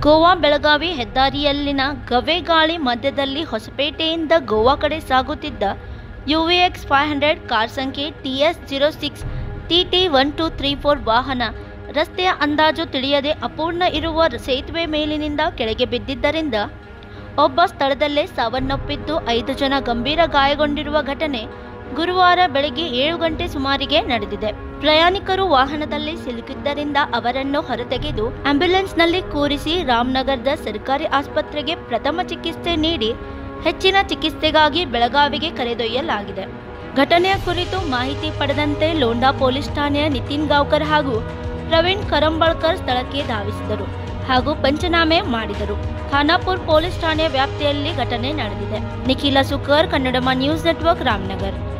ಗೋವಾ ಬೆಳಗಾವಿ ಹೆದ್ದಾರಿಯಲ್ಲಿನ ಗವೆಗಾಳಿ ಮಧ್ಯದಲ್ಲಿ ಹೊಸಪೇಟೆಯಿಂದ ಗೋವಾ ಕಡೆ ಸಾಗುತ್ತಿದ್ದ ಯುವಿಎಕ್ಸ್ ಫೈವ್ ಹಂಡ್ರೆಡ್ ಕಾರ್ ಸಂಖ್ಯೆ T S zero six T T one two three four ವಾಹನ ರಸ್ತೆಯ ಅಂದಾಜು ತಿಳಿಯದೆ ಅಪೂರ್ಣ ಇರುವ ಸೇತುವೆ ಮೇಲಿನಿಂದ ಕೆಳಗೆ ಬಿದ್ದಿದ್ದರಿಂದ ಒಬ್ಬ ಸ್ಥಳದಲ್ಲೇ ಸಾವನ್ನಪ್ಪಿದ್ದು ಐದು ಜನ ಗಂಭೀರ ಗಾಯಗೊಂಡಿರುವ ಘಟನೆ ಗುರುವಾರ ಬೆಳಗ್ಗೆ ಏಳು ಗಂಟೆ ಸುಮಾರಿಗೆ ನಡೆದಿದೆ ಪ್ರಯಾಣಿಕರು ವಾಹನದಲ್ಲಿ ಸಿಲುಕಿದ್ದರಿಂದ ಅವರನ್ನು ಹೊರತೆಗೆದು ಆಂಬ್ಯುಲೆನ್ಸ್ನಲ್ಲಿ ಕೂರಿಸಿ ರಾಮನಗರದ ಸರ್ಕಾರಿ ಆಸ್ಪತ್ರೆಗೆ ಪ್ರಥಮ ಚಿಕಿತ್ಸೆ ನೀಡಿ ಹೆಚ್ಚಿನ ಚಿಕಿತ್ಸೆಗಾಗಿ ಬೆಳಗಾವಿಗೆ ಕರೆದೊಯ್ಯಲಾಗಿದೆ ಘಟನೆಯ ಕುರಿತು ಮಾಹಿತಿ ಪಡೆದಂತೆ ಲೋಂಡಾ ಪೊಲೀಸ್ ಠಾಣೆಯ ನಿತಿನ್ ಗಾವ್ಕರ್ ಹಾಗೂ ಪ್ರವೀಣ್ ಕರಂಬಳ್ಕರ್ ಸ್ಥಳಕ್ಕೆ ಧಾವಿಸಿದರು ಹಾಗೂ ಪಂಚನಾಮೆ ಮಾಡಿದರು ಖಾನಾಪುರ್ ಪೊಲೀಸ್ ಠಾಣೆಯ ವ್ಯಾಪ್ತಿಯಲ್ಲಿ ಘಟನೆ ನಡೆದಿದೆ ನಿಖಿಲ ಸುಕರ್ ಕನ್ನಡಮ ನ್ಯೂಸ್ ನೆಟ್ವರ್ಕ್ ರಾಮನಗರ್